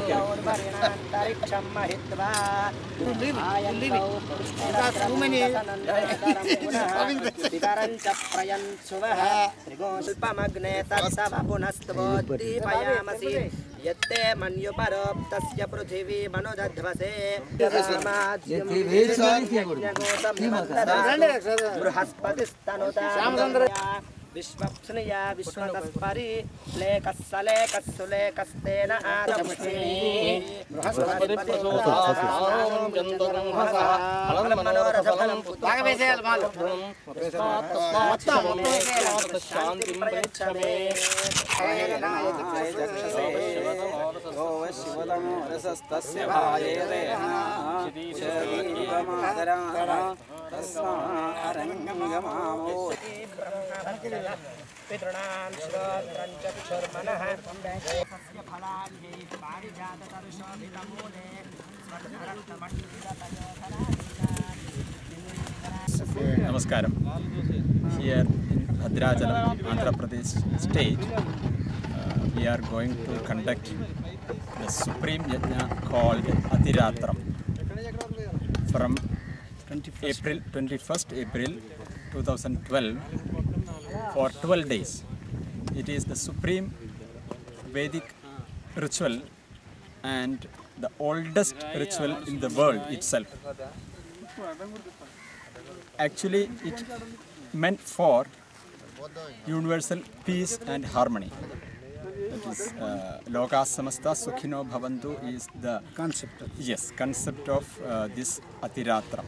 योर्वर्णान्तरिक्षं महित्वा पितरं च प्रयन्सुवः त्रिगोल्पमग्ने तत्सव पुनस्त्वोद्दीपयामसि यत्ते मन्युपरोक्तस्य पृथिवी मनुदध्वसे बृहस्पतिस्तनुता विश्वप्सुनिया विश्वतस्परि लेकस्सलेकस्सु लेकस्तेन आदपुष्टिनी मनोरथफलं शान्तिं प्रयच्छमे शिवतमोरसस्तस्य भायेरेण तस्मारङ्गमामो पितॄणां श्रोत्रं च पिशुर्मनः तस्य फलानि पारिजाततरुषोभितमूले നമസ്കാരം here in Bhadrachalam Andhra Pradesh state we are going to conduct the supreme yajna called Atiratram from April twenty first April two thousand twelve for 12 days. It is the supreme Vedic ritual and the oldest ritual in the world itself. Actually, it meant for universal peace and harmony. That is, uh, Loka Samasta Sukhino Bhavantu is the concept. Yes, concept of uh, this Atiratra.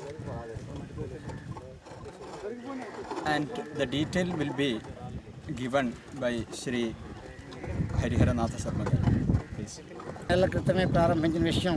and the detail will be given by Shri Hariharanatha Sarma. Please. నెలల క్రితమే ప్రారంభించిన విషయం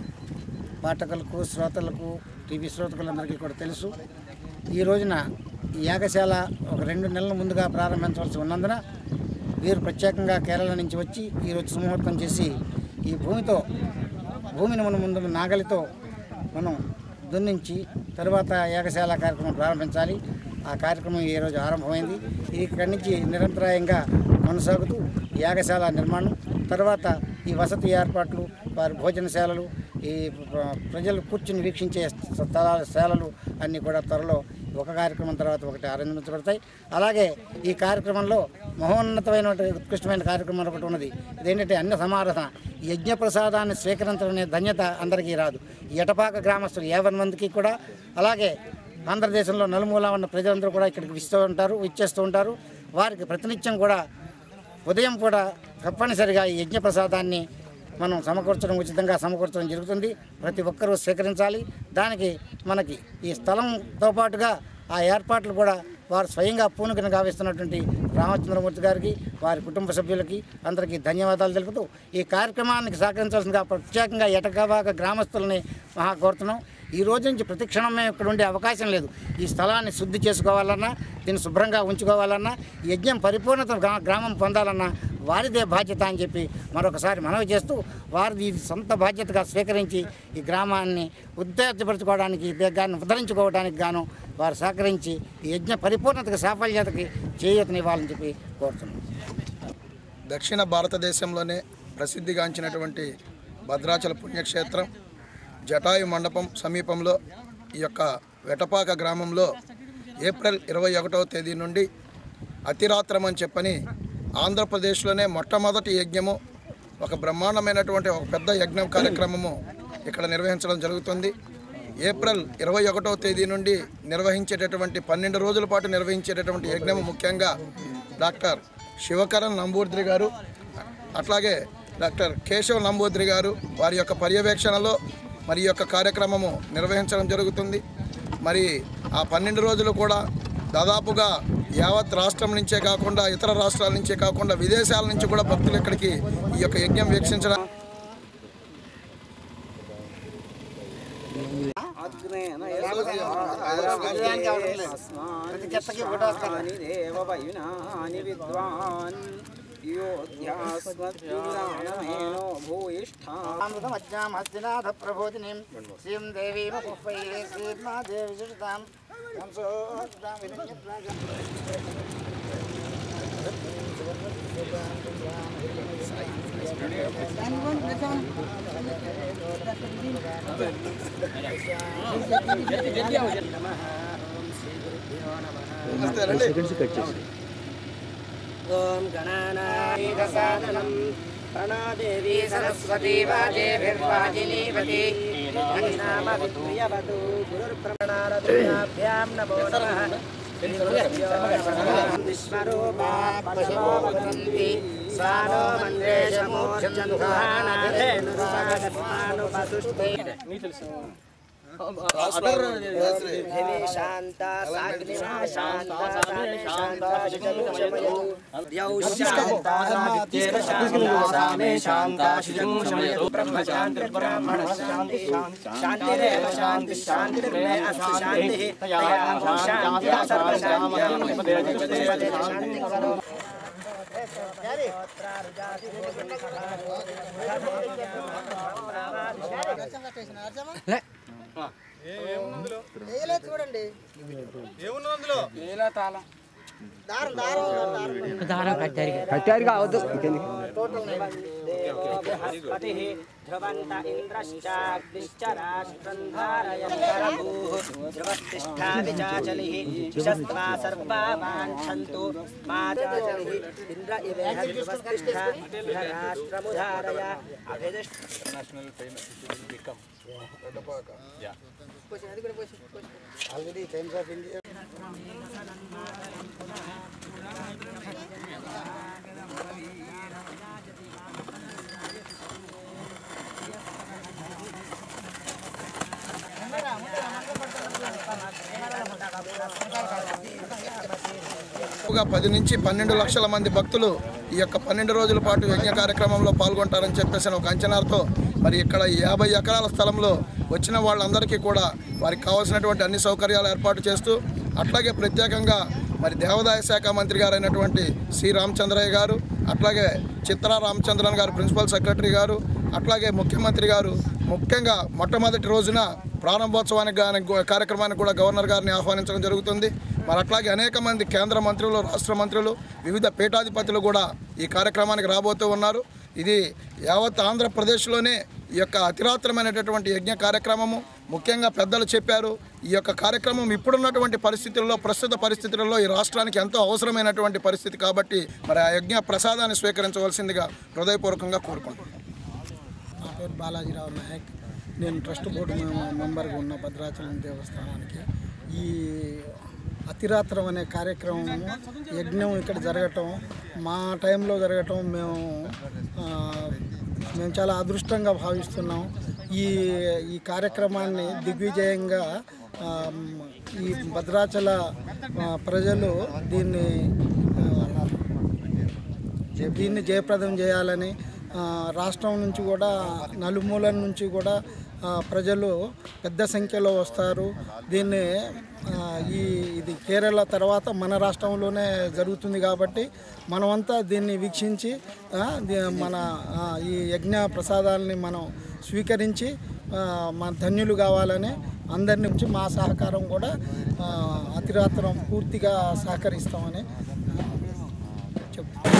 పాఠకులకు శ్రోతలకు TV శ్రోతకులందరికీ కూడా తెలుసు ఈ రోజున ఈ యాగశాల ఒక రెండు నెలల ముందుగా ప్రారంభించవలసి ఉన్నందున వీరు ప్రత్యేకంగా కేరళ నుంచి వచ్చి ఈరోజు సుముహూర్తం చేసి ఈ భూమితో భూమిని మనం ముందు నాగలితో మనం దున్నించి తరువాత యాగశాల కార్యక్రమం ప్రారంభించాలి ఆ కార్యక్రమం ఈరోజు ఆరంభమైంది ఇది ఇక్కడి నుంచి నిరంతరాయంగా కొనసాగుతూ యాగశాల నిర్మాణం తర్వాత ఈ వసతి ఏర్పాట్లు వారి భోజనశాలలు ఈ ప్ర- ప్రజలు కూర్చుని వీక్షించే స్థలాల శాలలు అన్నీ కూడా త్వరలో ఒక కార్యక్రమం తర్వాత ఒకటి ఆరంభించబడతాయి అలాగే ఈ కార్యక్రమంలో మహోన్నతమైన ఉత్కృష్టమైన కార్యక్రమం ఒకటి ఉన్నది ఇదేంటంటే అన్న సమారాధన యజ్ఞ ప్రసాదాన్ని స్వీకరించడం అనే ధన్యత అందరికీ రాదు ఈ ఎటపాక గ్రామస్తులు యావన్ మందికి కూడా అలాగే ఆంధ్రదేశంలో నలుమూల ఉన్న ప్రజలందరూ కూడా ఇక్కడికి విస్తూ ఉంటారు ఇచ్చేస్తూ ఉంటారు వారికి ప్రతినిత్యం కూడా ఉదయం కూడా తప్పనిసరిగా ఈ యజ్ఞ ప్రసాదాన్ని మనం సమకూర్చడం ఉచితంగా సమకూర్చడం జరుగుతుంది ప్రతి ఒక్కరూ స్వీకరించాలి దానికి మనకి ఈ స్థలంతో పాటుగా ఆ ఏర్పాట్లు కూడా వారు స్వయంగా పూనుకను గావిస్తున్నటువంటి రామచంద్రమూర్తి గారికి వారి కుటుంబ సభ్యులకి అందరికీ ధన్యవాదాలు తెలుపుతూ ఈ కార్యక్రమానికి సహకరించాల్సిందిగా ప్రత్యేకంగా ఎటకబాక గ్రామస్తులని మహా కోరుతున్నాం ఈ రోజు నుంచి ప్రతి క్షణం మేము ఇక్కడ ఉండే అవకాశం లేదు ఈ స్థలాన్ని శుద్ధి చేసుకోవాలన్నా దీన్ని శుభ్రంగా ఉంచుకోవాలన్నా యజ్ఞం పరిపూర్ణత గ్రా- గ్రామం పొందాలన్నా వారిదే బాధ్యత అని చెప్పి మరొకసారి మనవి చేస్తూ వారిది ఇది సొంత బాధ్యతగా స్వీకరించి ఈ గ్రామాన్ని ఉత్తేజపరచుకోవడానికి ఈ దేగాన్ని ఉద్ధరించుకోవడానికి గాను వారు సహకరించి ఈ యజ్ఞ పరిపూర్ణతకి సాఫల్యతకి చేయూతనివ్వాలని చెప్పి కోరుతున్నాం దక్షిణ భారతదేశంలోనే ప్రసిద్ధిగాంచినటువంటి భద్రాచల పుణ్యక్షేత్రం జటాయు మండపం సమీపంలో ఈ యొక్క వెటపాక గ్రామంలో ఏప్రిల్ ఇరవై ఒకటవ తేదీ నుండి అతిరాత్రం అని చెప్పని ఆంధ్రప్రదేశ్లోనే మొట్టమొదటి యజ్ఞము ఒక బ్రహ్మాండమైనటువంటి ఒక పెద్ద యజ్ఞం కార్యక్రమము ఇక్కడ నిర్వహించడం జరుగుతుంది ఏప్రిల్ ఇరవై ఒకటవ తేదీ నుండి నిర్వహించేటటువంటి పన్నెండు రోజుల పాటు నిర్వహించేటటువంటి యజ్ఞము ముఖ్యంగా డాక్టర్ శివకరణ్ నంబూద్రి గారు అట్లాగే డాక్టర్ కేశవ్ నంబూద్రి గారు వారి యొక్క పర్యవేక్షణలో మరి ఈ యొక్క కార్యక్రమము నిర్వహించడం జరుగుతుంది మరి ఆ పన్నెండు రోజులు కూడా దాదాపుగా యావత్ రాష్ట్రం నుంచే కాకుండా ఇతర రాష్ట్రాల నుంచే కాకుండా విదేశాల నుంచి కూడా భక్తులు ఇక్కడికి ఈ యొక్క యజ్ఞం వీక్షించడం దేవయునాని విద్వాన్ యోధ్యాస్మద్విజ్ఞానమేనో భూయిష్ఠా హస్తినాథ ప్రభోదినిం శ్రీం దేవీ శ్రీమాదేవి సుషితాం వంశో ఓం గణానాదసాదనం ప్రణోదేవీ సరస్వతీ వాజేభిర్వాజినీవతి నామ విప్రియవతు గురుర్బ్రహ్మణారదుభ్యాం నమో నమః విశ్వరూపా పశవో వదంతి స్వానో మంత్రేశమోర్చంద్రానధేనుపగస్మానుపసుష్టే పృథివీ శాంత సాగ్నిమా శాంత సామి శాంత శుచముషమయతు ద్యౌ శాంత ఆదిత్యేన శాంత సామే శాంత శుచముషమయతు బ్రహ్మ శాంతి బ్రాహ్మణ శాంతి శాంతిరేవ శాంతి శాంతిర్మే అస్తు శాంతి తయా శాంతి సర్వ శాంతి శాంతి కరో దేవో బృహస్పతిः ధ్రువంత ఇంద్రశ్చాగ్నిశ్చ రాష్ట్రం ధారయంతరభూः ధ్రువస్తిష్ఠాది చాచలిः విశస్త్వా సర్వా వాञ्छन्तु మా చాచలిः ఇంద్ర ఇవేహ ధ్రువస్తిష్ఠ ఇహ రాష్ట్రముధారయ అభిదిష్ట ఆల్రెడీ టైమ్స్ ఆఫ్ ఇండియా దాదాపుగా పది నుంచి పన్నెండు లక్షల మంది భక్తులు ఈ యొక్క పన్నెండు రోజుల పాటు యజ్ఞ కార్యక్రమంలో పాల్గొంటారని చెప్పేసి ఒక అంచనాతో మరి ఇక్కడ యాభై ఎకరాల స్థలంలో వచ్చిన వాళ్ళందరికీ కూడా వారికి కావాల్సినటువంటి అన్ని సౌకర్యాలు ఏర్పాటు చేస్తూ అట్లాగే ప్రత్యేకంగా మరి దేవాదాయ శాఖ మంత్రి గారైనటువంటి సి రామచంద్రయ్య గారు అట్లాగే చిత్రా రామచంద్రన్ గారు ప్రిన్సిపల్ సెక్రటరీ గారు అట్లాగే ముఖ్యమంత్రి గారు ముఖ్యంగా మొట్టమొదటి రోజున ప్రారంభోత్సవానికి గాని కార్యక్రమానికి కూడా గవర్నర్ గారిని ఆహ్వానించడం జరుగుతుంది మరి అట్లాగే అనేక మంది కేంద్ర మంత్రులు రాష్ట్ర మంత్రులు వివిధ పీఠాధిపతులు కూడా ఈ కార్యక్రమానికి రాబోతూ ఉన్నారు ఇది యావత్ ఆంధ్రప్రదేశ్లోనే ఈ యొక్క అతిరాత్రమైనటువంటి యజ్ఞ కార్యక్రమము ముఖ్యంగా పెద్దలు చెప్పారు ఈ యొక్క కార్యక్రమం ఇప్పుడున్నటువంటి పరిస్థితుల్లో ప్రస్తుత పరిస్థితులలో ఈ రాష్ట్రానికి ఎంతో అవసరమైనటువంటి పరిస్థితి కాబట్టి మరి ఆ యజ్ఞ ప్రసాదాన్ని స్వీకరించవలసిందిగా హృదయపూర్వకంగా కోరుకుంటున్నాను నా పేరు బాలాజీరావు నాయక్ నేను ట్రస్ట్ బోర్డు మెం- మెంబర్గా ఉన్న భద్రాచలం దేవస్థానానికి ఈ అతిరాత్రం అనే కార్యక్రమం యజ్ఞం ఇక్కడ జరగటం మా టైంలో జరగటం మేము ఆ, మేము చాలా అదృష్టంగా భావిస్తున్నాం ఈ ఈ కార్యక్రమాన్ని దిగ్విజయంగా ఆ, ఈ భద్రాచల ఆ, ప్రజలు దీన్ని ఆ, దీన్ని జయప్రదం చేయాలని ఆ, రాష్ట్రం నుంచి కూడా నలుమూలల నుంచి కూడా ఆ, ప్రజలు పెద్ద సంఖ్యలో వస్తారు దీన్ని ఆ, ఈ ఇది కేరళ తర్వాత మన రాష్ట్రంలోనే జరుగుతుంది కాబట్టి మనమంతా దీన్ని వీక్షించి ఆ, దీ- మన ఆ, ఈ యజ్ఞ ప్రసాదాలని మనం స్వీకరించి ఆ, మన ధన్యులు కావాలని అందరి నుంచి మా సహకారం కూడా ఆ, అతిరాత్రం పూర్తిగా సహకరిస్తామని చెప్తాను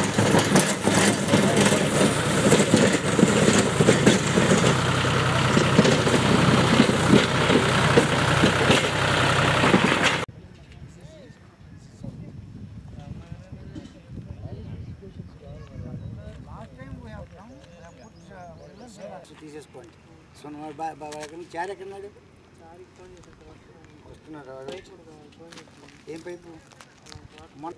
తీసేసుకోండి సో చార్ ఎక్కడున్నాడు వస్తున్నాడు వాడు. ఏం పైపు మొన్న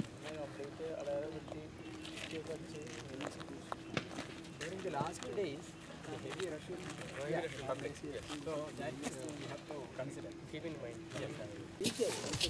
During the last days, the heavy rush will be yeah, public. So that is we have to consider, keep in mind. Yes,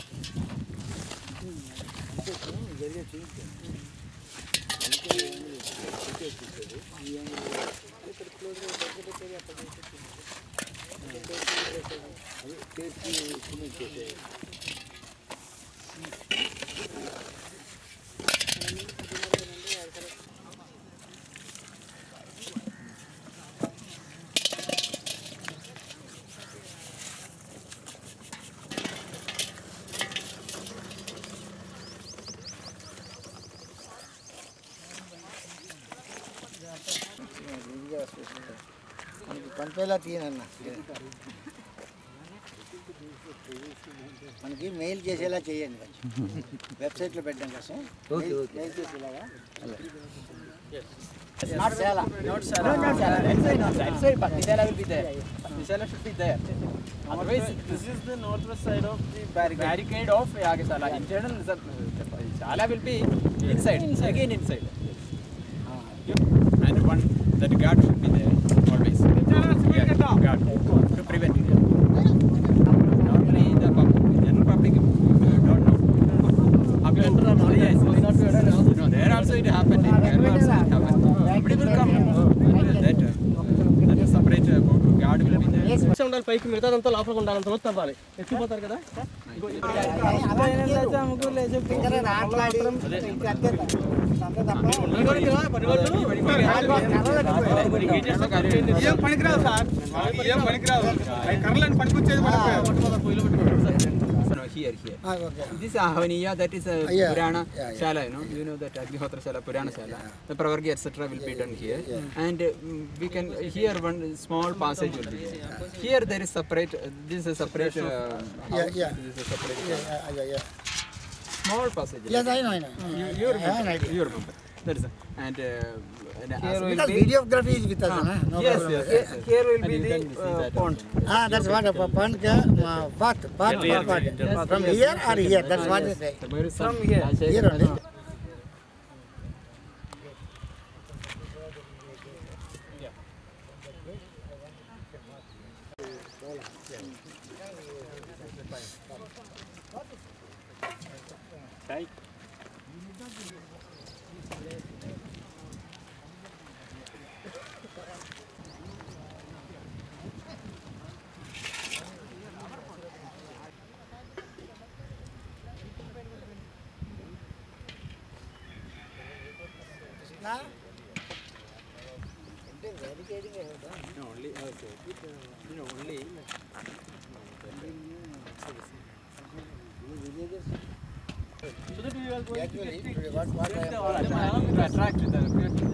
మనకి పంపేలా తీయనన్న మనకి మెయిల్ చేసేలా చేయండి కొంచెం వెబ్సైట్లో పెట్టడం కోసం మెయిల్- మెయిల్ చేసేలాగా నాట్ సేలా Not Sala. No, not Sala. Inside, inside, but Nisala will be there. Nisala should be there. Otherwise, this is the northwest side of the barricade, barricade of Yagasala. Internal sub- Sala will be inside, again inside. And one, that guard should be there always. Yeah, guard to prevent it. Normally, the pub- general public uh, don't know. Up to- Yes, no, there also it happened. In Kerala also it happened. Somebody will come. That, uh, that is separate uh, guard will be there. ఉండాలి పైకి మిగతాదంతా లోపలికి ఉండాలి అంత లోతు తవ్వాలి ఎత్తిపోతారు కదా ఏం పనికిరావు సార్ ఏం పనికిరావు కర్రలని పనికొచ్చేది No, here, here. Okay This Ahavaniya, that is a Yeah. Purana Yeah, yeah. Shala, you know, you know that Agnihotra Shala, Purana Shala. The Pravargi, etc. will be done here. And uh, mm, we can, here one small passage will be there. Here there is separate, uh, this is a separate uh, Yeah, house. yeah. This is a separate yeah, yeah. small passage. Yes, I know, I know. You, you I have an remember. idea. You remember. That is a, and uh, and as- Because videography is with us, na? no yes, problem. yes, yes. Here will And be you the can see that pond. Ah, that's what a pond ka uh, path, path, path, path. From here or here, that's what they say. There is some From here. passage. Here only. No, only, okay. You know, only Actually, what, what I am to attract the they want to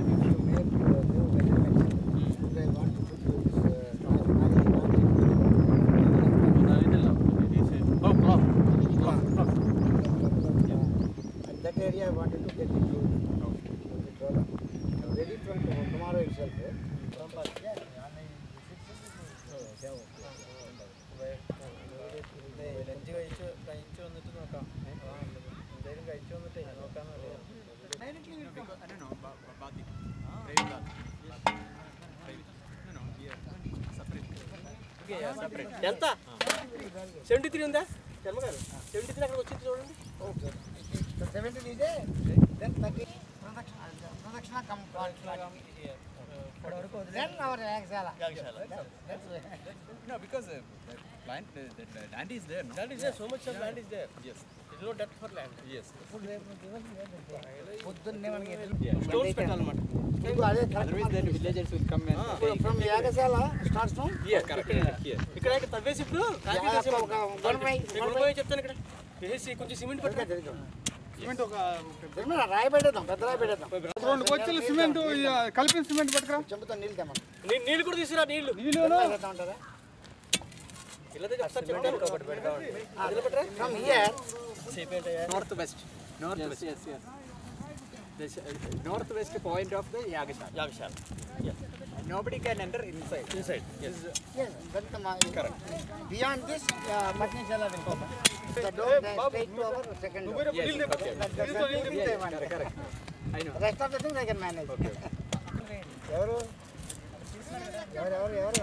put this, And that area I wanted to get into. Ready from tomorrow itself. eh? ఎంత seventy three ఉందా శర్మ గారు seventy three అక్కడ వచ్చింది చూడండి So 17 is there, then 30 production, production come Then our Yagshala. That's No, because uh, the plant, uh, the, the land is there, no? Land is there so much of land is there Yes. It no depth for land Yes. పొద్దున్నే మనకి stones పెట్టాలన్నమాట అదే Otherwise, then villagers will come and take. From yagashala starts from Here, correct. Here. ఇక్కడ ఇక్కడ తవ్వేసి ఇప్పుడు concrete వేసి నేను గుణపై చెప్తాను ఇక్కడ వేసి కొంచెం సిమెంట్ పట్టుకో సిమెంట్ ఒక రాయి పెట్టేద్దాం పెద్ద రాయి పెట్టేద్దాం రెండు కొచ్చులు సిమెంట్ కలిపిన సిమెంట్ పట్టుకురా చెంపుతో నీళ్ళు తెమ్మను నీ- నీళ్ళు కూడా తీసుకురా నీళ్ళు పెడతా ఉంటారా ఇలా చెప్తాను చెప్తాను from here Northwest. Northwest. Yes, yes. The sh- uh, northwest point of the Yagashala. యాగశాల Nobody can enter inside. Inside yes that's the ma- beyond this uh, Patnishala will go the door they straight to our second door Yes, okay. That's the second thing they want. Correct, correct. I know. rest of the things I can manage ఎవరు ఎవరు ఎవరు ఎవరు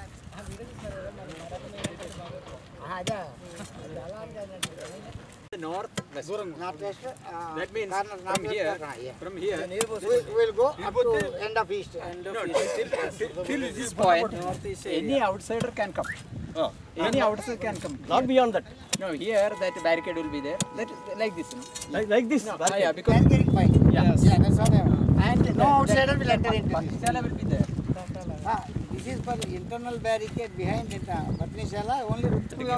ఆ, అదే అది అలా అని కాదండి. The northwest. North west, uh, That means corner, from north west here, corner, yeah. from here, We will go up to end of east. no, till, till this point, any outsider can come. Any outsider can come. Not beyond that No, here that barricade will be there. That is like this. No? Like like this Ah, yeah, because Barricading point. Yeah. Yeah, that's what I want. and No outsider will enter into this. Patnishala will be there. Ah, this is for internal barricade behind it. uh, Patnishala only.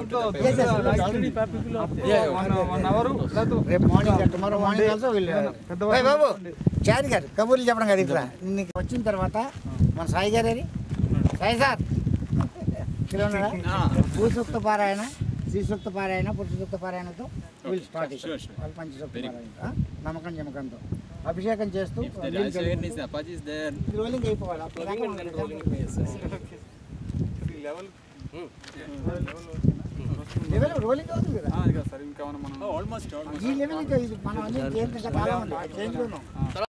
One hour రేపు morning tomorrow morning also will ఓయ్ బాబు చారి గారు కబూర్లు చెప్పడం కదా ఇక్కడ నీకు వచ్చిన తర్వాత మన సాయి గారు అది సాయి సార్ ఇలా ఉన్నారా భూసూక్త పారాయణ శ్రీసూక్త పారాయణ పురుషసూక్త పారాయణతో విల్ స్టార్ట్ sure, sure. వాళ్ళు పంచసూక్త Very పారాయణ ఆ? నమ్మకం జమకంతో అభిషేకం చేస్తూ If the నీళ్ళు Rajayan చల్లుతూ- is Apache is there, ఇది రోలింగ్ అయిపోవాలి అప్పుడు దాకా మనం లెవెల్ రోలింగ్ అవుతుంది కదా oh, almost, almost. ఈ లెవెల్ ఇంకా ఇది మనం అన్ని చేంజ్ ఇంకా చాలా ఉంది చేంజ్లో ఉన్నాం